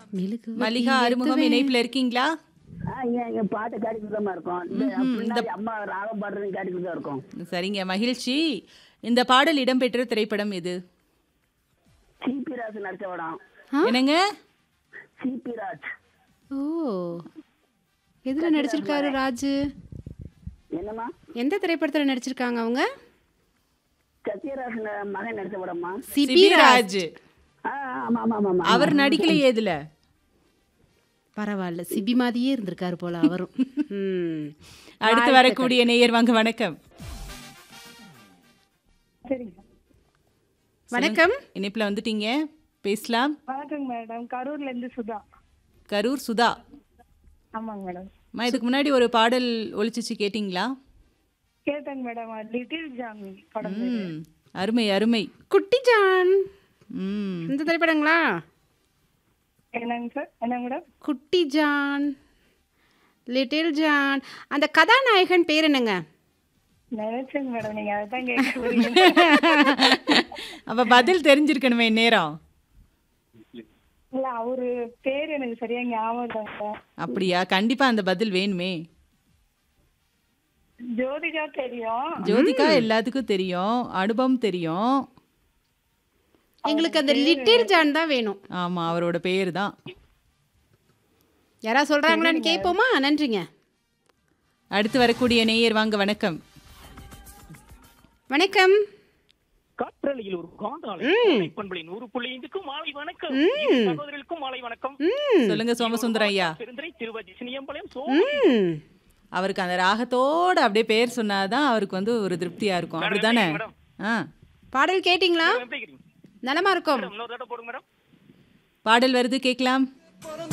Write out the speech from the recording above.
மெழுகு மல்லிகா அறிமுகம் இணைப்புல இருக்கீங்களா ஆ, இங்க இங்க பாட்டு கேட்டுக்கிட்டு இருக்கும் இந்த பின்னாடி அம்மா ராகம் பாடுறது கேட்டுக்கிட்டு தான் இருக்கும் சரிங்க மகிழ்ச்சி இந்த பாடல் இடம்பெற்ற திரைப்படம் எது சிபி ராஜ் நடிச்ச படம் என்னங்க சிபி ராஜ் ஓ எதுல நடிச்சிருக்காரு ராஜு என்னம்மா எந்த திரைப்படத்துல நடிச்சிருக்காங்க அவங்க சத்யராஜ் மகன் நடிச்ச படம்மா சிபி ராஜ் சிபிராஜ் ஆ, ஆமா ஆமா ஆமா அவர் நடிக்கலையே இதுல பரவாயில்ல சிபி மாதிரியே இருந்திருக்காரு போல அவரும் ம். அடுத்து வரக்கூடிய நேயர் வாங்க வணக்கம் சரிங்க வணக்கம் இணைப்புல வந்துட்டீங்க பேசலாம் வணக்கங்க மேடம் கரூர்ல இருந்து சுதா கரூர் சுதா ஆமாங்க மேடம் அம்மா இதுக்கு முன்னாடி ஒரு பாடல் ஒலிச்சிச்சு கேட்டிங்களா கேட்டேங்க மேடம் லிட்டில் ஜான் படம் ம் அருமை அருமை குட்டி ஜான் ம் இந்த திரைப்படங்களா என்னங்க சார் என்னங்க மேடம் குட்டி ஜான் லிட்டில் ஜான் அந்த கதாநாயகன் பேர் என்னங்க நினைச்சேங்க மேடம் நீங்க அதான் கேட்க போறீங்க அப்ப பதில் தெரிஞ்சிருக்கணுமே நேரம் இல்ல அவரு பேர் எனக்கு சரியா ஞாபகம் இல்லைங்க சார் அப்படியா கண்டிப்பா அந்த பதில் வேணுமே ஜோதிகா தெரியும் ஜோதிகா எல்லாத்துக்கும் தெரியும் அனுபவம் தெரியும் எங்களுக்கு அந்த லிட்டில் ஜான் தான் வேணும் ஆமா அவரோட பேர் தான் யாரா சொல்றாங்களான்னு கேட்போமா நன்றிங்க அடுத்து வரக்கூடிய நேயர் வாங்க வணக்கம் வணக்கம் காற்றலையில் ஒரு காந்தாலை பண்பலை நூறு புள்ளி ஐந்துக்கும் மாலை வணக்கம் இரு சகோதரர்களுக்கும் மாலை வணக்கம் சொல்லுங்க சோமசுந்தரம் ஐயா பெருந்துறை திருவதி சினியம்பாளையம் சோ ம். அவருக்கு அந்த ராகத்தோட அப்படியே பேர் சொன்னாதான் அவருக்கு வந்து ஒரு திருப்தியா இருக்கும் அப்படிதானே மேடம். ஆ பாடல் கேட்டிங்களா எப்படி இருக்கிறீங்க? நலமா இருக்கும் மேடம், இன்னொரு தடவை போடுங்க மேடம் பாடல் வருது கேட்கலாம்